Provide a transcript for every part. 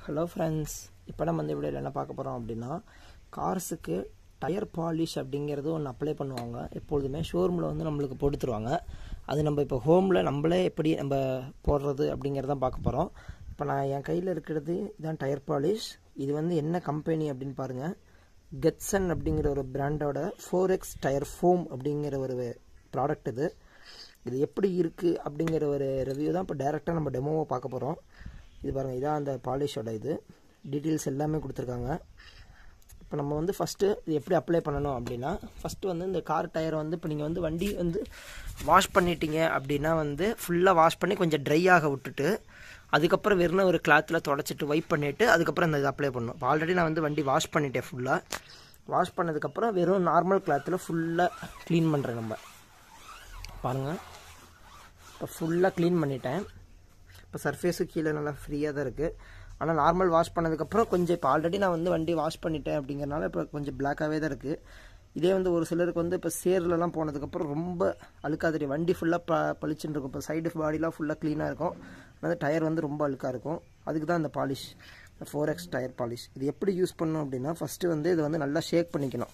hello friends இப்போ நம்ம இந்த வீடியோவில் என்ன பார்க்க போகிறோம் அப்படின்னா கார்ஸுக்கு டயர் பாலிஷ் அப்படிங்கிறது ஒன்று அப்ளை பண்ணுவாங்க எப்பொழுதுமே ஷோரூமில் வந்து நம்மளுக்கு போட்டு தருவாங்க அது நம்ம இப்போ ஹோமில் நம்மளே எப்படி நம்ம போடுறது அப்படிங்கிறதான் பார்க்க போகிறோம் இப்போ நான் என் கையில் இருக்கிறது இதுதான் டயர் பாலிஷ் இது வந்து என்ன கம்பெனி அப்படின்னு பாருங்கள் கெட்சன் அப்படிங்கிற ஒரு பிராண்டோட ஃபோர் எக்ஸ் டயர் ஃபோம் அப்படிங்கிற ஒரு ப்ராடக்ட் இது இது எப்படி இருக்குது அப்படிங்கிற ஒரு ரிவ்யூ தான் இப்போ டேரெக்டாக நம்ம டெமோவை பார்க்க போகிறோம் இது பாருங்கள் இதான் அந்த பாலிஷோட இது டீட்டெயில்ஸ் எல்லாமே கொடுத்துருக்காங்க இப்போ நம்ம வந்து ஃபஸ்ட்டு இது எப்படி அப்ளை பண்ணணும் அப்படின்னா ஃபஸ்ட்டு வந்து இந்த கார் டயரை வந்து இப்போ நீங்கள் வந்து வண்டி வந்து வாஷ் பண்ணிட்டீங்க அப்படின்னா வந்து ஃபுல்லாக வாஷ் பண்ணி கொஞ்சம் ட்ரை ஆக விட்டுட்டு அதுக்கப்புறம் வெறும் ஒரு கிளாத்தில் தொடச்சிட்டு வைப் பண்ணிவிட்டு அதுக்கப்புறம் இந்த இது அப்ளை பண்ணணும் இப்போ ஆல்ரெடி நான் வந்து வண்டி வாஷ் பண்ணிட்டேன் ஃபுல்லாக வாஷ் பண்ணதுக்கப்புறம் வெறும் நார்மல் கிளாத்தில் ஃபுல்லாக க்ளீன் பண்ணுறேன் நம்ம பாருங்கள் இப்போ ஃபுல்லாக க்ளீன் பண்ணிட்டேன் இப்போ சர்ஃபேஸு கீழே நல்லா ஃப்ரீயாக தான் இருக்குது ஆனால் நார்மல் வாஷ் பண்ணதுக்கப்புறம் கொஞ்சம் இப்போ ஆல்ரெடி நான் வந்து வண்டி வாஷ் பண்ணிட்டேன் அப்படிங்கிறனால இப்போ கொஞ்சம் பிளாக்காகவே தான் இருக்குது இதே வந்து ஒரு சிலருக்கு வந்து இப்போ சேர்லலாம் போனதுக்கப்புறம் ரொம்ப அழுக்காக தெரியும் வண்டி ஃபுல்லாக ப பளிச்சுன்னு இருக்கும் இப்போ சைடு பாடிலாம் ஃபுல்லாக க்ளீனாக இருக்கும் ஆனால் டயர் வந்து ரொம்ப அழுக்காக இருக்கும் அதுக்கு தான் இந்த polish four X tyre polish இது எப்படி யூஸ் பண்ணணும் அப்படின்னா ஃபஸ்ட்டு வந்து இதை வந்து நல்லா ஷேக் பண்ணிக்கணும்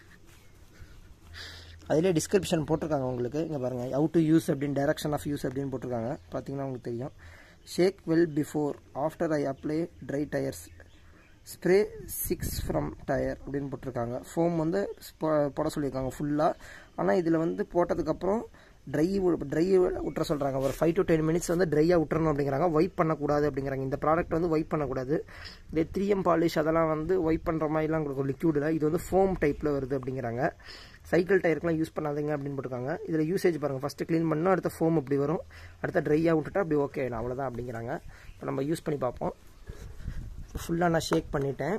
அதிலே டிஸ்கிரிப்ஷன் போட்டிருக்காங்க உங்களுக்கு இங்கே பாருங்கள் ஹவு டு யூஸ் அப்படின்னு டைரக்ஷன் ஆஃப் யூஸ் அப்படின்னு போட்டிருக்காங்க பார்த்தீங்கன்னா உங்களுக்கு தெரியும் shake well before after I apply dry tyres spray six from tyre அப்படின்னு போட்டிருக்காங்க ஃபோம் வந்து போட சொல்லியிருக்காங்க ஃபுல்லாக ஆனால் இதில் வந்து போட்டதுக்கப்புறம் ட்ரை ட்ரை விட்டுற சொல்கிறாங்க ஒரு ஃபைவ் டு டென் மினிட்ஸ் வந்து ட்ரையாக விட்டுறணும் அப்படிங்கிறாங்க ஒய்ப் பண்ணக்கூடாது அப்படிங்கிறாங்க இந்த ப்ராடக்ட் வந்து ஒய்ப் பண்ணக்கூடாது இந்த த்ரீ எம் பாலிஷ் அதெல்லாம் வந்து ஒய்ப் பண்ணுற மாதிரிலாம் கொடுக்கும் லிக்யூடில் இது வந்து ஃபோம் டைப்பில் வருது அப்படிங்கிறாங்க சைக்கிள் டயருக்குலாம் யூஸ் பண்ணாதீங்க அப்படின்னு போட்டிருக்காங்க இதில் யூசேஜ் பாருங்கள் ஃபஸ்ட்டு க்ளீன் பண்ணால் அடுத்த ஃபோம் அப்படி வரும் அடுத்த ட்ரையாக விட்டுட்டா அப்படி ஓகே அவ்வளோதான் அப்படிங்கிறாங்க இப்போ நம்ம யூஸ் பண்ணி பார்ப்போம் ஃபுல்லாக நான் ஷேக் பண்ணிட்டேன்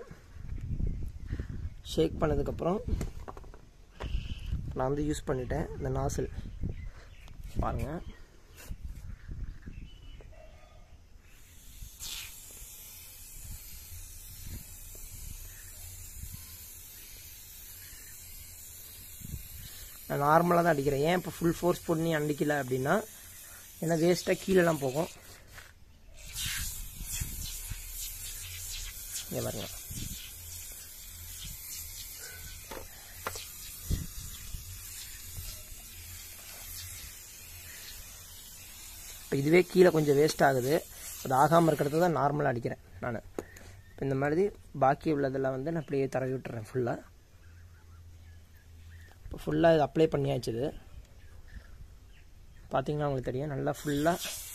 ஷேக் பண்ணதுக்கப்புறம் நான் வந்து யூஸ் பண்ணிட்டேன் இந்த நாசில் பாருங்கள் நான் நார்மலாக தான் அடிக்கிறேன் ஏன் இப்போ ஃபுல் ஃபோர்ஸ் பண்ணி அடிக்கல அப்படின்னா ஏன்னா வேஸ்ட்டாக கீழெல்லாம் போகும் இங்கே பாருங்க இப்போ இதுவே கீழே கொஞ்சம் வேஸ்ட் ஆகுது அது ஆகாமல் இருக்கிறது தான் நார்மலாக அடிக்கிறேன் நான் இப்போ இந்த மாதிரி பாக்கி உள்ளதெல்லாம் வந்து நான் அப்படியே தரவி விட்டுறேன் ஃபுல்லாக இப்போ ஃபுல்லாக இது அப்ளை பண்ணியாச்சு இது பார்த்தீங்கன்னா உங்களுக்கு தெரியும் நல்லா ஃபுல்லாக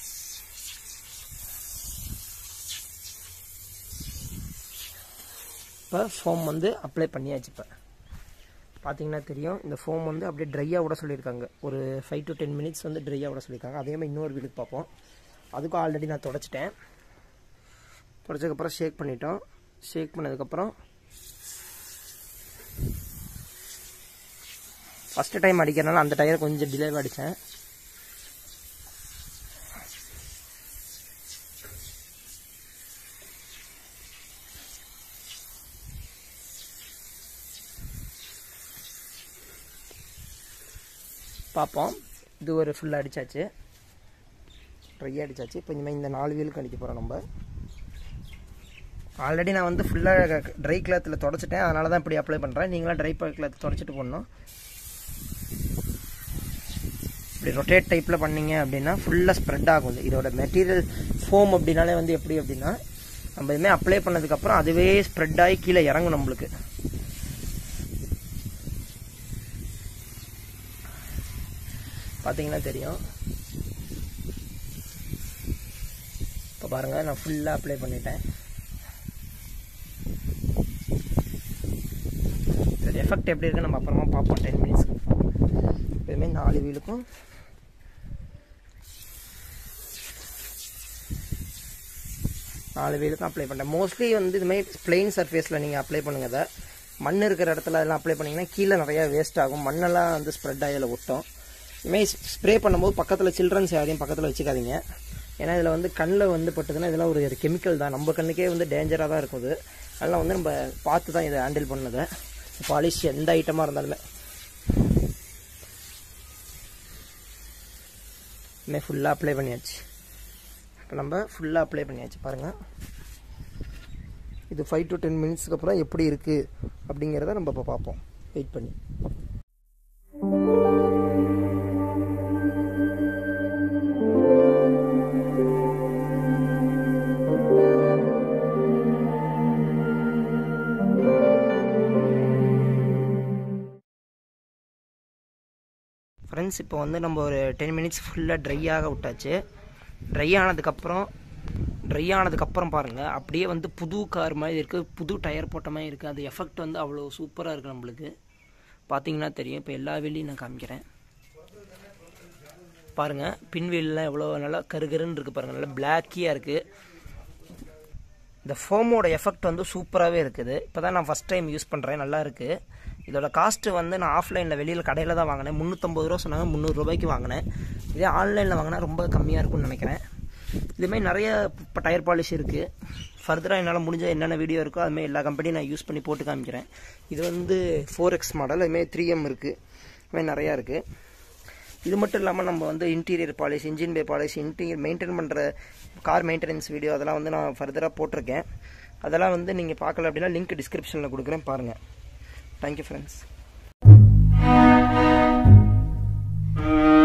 இப்போ ஃபோம் வந்து அப்ளை பண்ணியாச்சு இப்போ பார்த்தீங்கன்னா தெரியும் இந்த ஃபோம் வந்து அப்படியே ட்ரையாக விட சொல்லியிருக்காங்க ஒரு ஃபைவ் டு டென் மினிட்ஸ் வந்து ட்ரையாக விட சொல்லியிருக்காங்க அதே மாதிரி இன்னொரு வீலுக்கு பார்ப்போம் அதுக்கும் ஆல்ரெடி நான் தொடச்சிட்டேன் தொடச்சதுக்கப்புறம் ஷேக் பண்ணிட்டோம் ஷேக் பண்ணதுக்கப்புறம் ஃபஸ்ட்டு டைம் அடிக்கிறனால அந்த டயர் கொஞ்சம் டிலேவாக அடித்தேன் பார்ப்போம் இது ஒரு ஃபுல்லாக அடித்தாச்சு ட்ரை அடித்தாச்சு இப்போ இனிமேல் இந்த நாலு வீலுக்கு அடிக்க போகிறோம் நம்ம ஆல்ரெடி நான் வந்து ஃபுல்லாக ட்ரை கிளாத்தில் தொடச்சிட்டேன் அதனால தான் இப்படி அப்ளை பண்ணுறேன் நீங்களாம் ட்ரை கிளாத் தொடச்சிட்டு போடணும் இப்படி ரொட்டேட் டைப்பில் பண்ணீங்க அப்படின்னா ஃபுல்லாக ஸ்ப்ரெட் ஆகும் இதோட மெட்டீரியல் ஃபோம் அப்படின்னாலே வந்து எப்படி அப்படின்னா நம்ம இதுமாதிரி அப்ளை பண்ணதுக்கப்புறம் அதுவே ஸ்ப்ரெட் ஆகி கீழே இறங்கும் நம்மளுக்கு பார்த்தீங்கன்னா தெரியும் இப்போ பாருங்கள் நான் ஃபுல்லாக அப்ளை பண்ணிட்டேன் இதோட எஃபெக்ட் எப்படி இருக்குன்னு நம்ம அப்புறமா பார்ப்போம் டென் மினிட்ஸ் எப்பயுமே நாலு வீலுக்கும் நாலு வீலுக்கும் அப்ளை பண்ணுறேன் மோஸ்ட்லி வந்து இதுமாதிரி பிளெயின் சர்ஃபேஸில் நீங்கள் அப்ளை பண்ணுங்க அதை மண் இருக்கிற இடத்துல அதெல்லாம் அப்ளை பண்ணிங்கன்னா கீழே நிறையா வேஸ்ட் ஆகும் மண்ணெல்லாம் வந்து ஸ்ப்ரெட் ஆகி ஒட்டும் இதுமாதிரி ஸ்ப்ரே பண்ணும்போது பக்கத்தில் சில்ட்ரன்ஸ் யாரையும் பக்கத்தில் வச்சுக்காதீங்க ஏன்னா இதில் வந்து கண்ணில் வந்து பட்டுதுன்னா இதெல்லாம் ஒரு கெமிக்கல் தான் நம்ம கண்ணுக்கே வந்து டேஞ்சராக தான் இருக்குது அதெல்லாம் வந்து நம்ம பார்த்து தான் இதை ஹேண்டில் பண்ணதை பாலிஷ் எந்த ஐட்டமாக இருந்தாலுமே இனிமேல் ஃபுல்லாக அப்ளை பண்ணியாச்சு இப்போ நம்ம ஃபுல்லாக அப்ளை பண்ணியாச்சு பாருங்கள் இது ஃபைவ் டு டென் மினிட்ஸ்க்கு அப்புறம் எப்படி இருக்குது அப்படிங்கிறத நம்ம இப்போ பார்ப்போம் வெயிட் பண்ணி ஃப்ரெண்ட்ஸ் இப்போ வந்து நம்ம ஒரு டென் மினிட்ஸ் ஃபுல்லாக ட்ரை ஆக விட்டாச்சு ட்ரை ஆனதுக்கப்புறம் ட்ரை ஆனதுக்கப்புறம் பாருங்கள் அப்படியே வந்து புது கார் மாதிரி இருக்குது புது டயர் போட்ட மாதிரி இருக்குது அது எஃபெக்ட் வந்து அவ்வளோ சூப்பராக இருக்குது நம்மளுக்கு பார்த்தீங்கன்னா தெரியும் இப்போ எல்லா வீலையும் நான் காமிக்கிறேன் பாருங்கள் பின்வீல்லாம் எவ்வளோ நல்லா கருகருன்னு இருக்குது பாருங்கள் நல்லா பிளாக்கியாக இருக்குது இந்த ஃபோமோட எஃபெக்ட் வந்து சூப்பராகவே இருக்குது இப்போ தான் நான் ஃபஸ்ட் டைம் யூஸ் பண்ணுறேன் நல்லா இருக்குது இதோட காஸ்ட்டு வந்து நான் ஆஃப்லைனில் வெளியில் கடையில் தான் வாங்கினேன் முந்நூற்றம்பது ரூபா சொன்னாங்க முந்நூறுரூபாய்க்கு வாங்கினேன் இதே ஆன்லைனில் வாங்கினா ரொம்ப கம்மியாக இருக்கும்னு நினைக்கிறேன் இதுமாதிரி நிறைய இப்போ டயர் பாலிஷ் இருக்குது ஃபர்தராக என்னால் முடிஞ்ச என்னென்ன வீடியோ இருக்கோ அதுமாதிரி எல்லா கம்பெனியும் நான் யூஸ் பண்ணி போட்டு காமிக்கிறேன் இது வந்து ஃபோர் எக்ஸ் மாடல் அதுமாதிரி த்ரீ எம் இருக்குது இதுமாதிரி நிறையா இருக்குது இது மட்டும் இல்லாமல் நம்ம வந்து interior polish engine bay polish interior maintain பண்ணுற கார் மெயின்டெனன்ஸ் வீடியோ அதெல்லாம் வந்து நான் ஃபர்தராக போட்டிருக்கேன் அதெல்லாம் வந்து நீங்கள் பார்க்கல அப்படின்னா லிங்க் டிஸ்கிரிப்ஷனில் கொடுக்குறேன் பாருங்கள் தேங்க்யூ ஃப்ரெண்ட்ஸ்